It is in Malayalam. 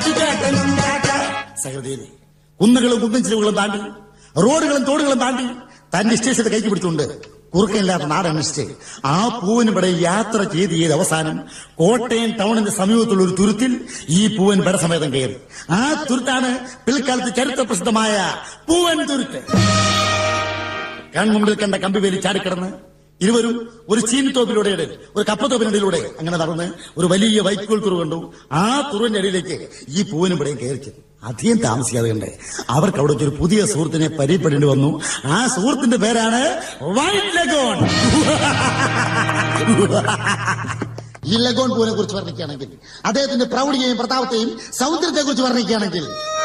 സഹൃദയനെ കുന്നുകളും കുന്നിൻ ചെരുവുകളും താണ്ടി റോഡുകളും തോടുകളും താണ്ടി തന്റെ സ്റ്റേഷന്റെ കൈക്ക് പിടിച്ചുകൊണ്ട് കുറുക്കനില്ലാത്ത നാട് അന്വേഷിച്ച് ആ പൂവൻ ഇവിടെ യാത്ര ചെയ്ത് ചെയ്ത് അവസാനം കോട്ടയം ടൗണിന്റെ സമീപത്തുള്ള ഒരു തുരുത്തിൽ ഈ പൂവൻ പടസമേതം കയറി ആ തുരുത്താണ് പിൽക്കാലത്ത് ചരിത്ര പ്രസിദ്ധമായ പൂവൻ തുരുത്ത് കൺമുമ്പിൽ കണ്ട കമ്പിവേലി ചാടിക്കിടന്ന് ഇരുവരും ഒരു ചീനിത്തോപ്പിലൂടെ ഒരു കപ്പത്തോപ്പിനിടയിലൂടെ അങ്ങനെ നടന്ന് ഒരു വലിയ വൈക്കോൽ തുറു കണ്ടു ആ തുറുവിന്റെ അടിയിലേക്ക് ഈ പൂവനും ഇവിടെയും കയറി അധികം താമസിക്കാതെ കണ്ട് അവർക്ക് അവിടെ ഒരു പുതിയ സുഹൃത്തിനെ പരിചയപ്പെടേണ്ടി വന്നു ആ സുഹൃത്തിന്റെ പേരാണ് വൈറ്റ് ലഗോൺ ഈ ലഗോൺ പൂവിനെ കുറിച്ച് വർണ്ണിക്കുകയാണെങ്കിൽ അദ്ദേഹത്തിന്റെ പ്രൗഢിയെയും പ്രതാപത്തെയും സൗന്ദര്യത്തെ കുറിച്ച് വർണ്ണിക്കുകയാണെങ്കിൽ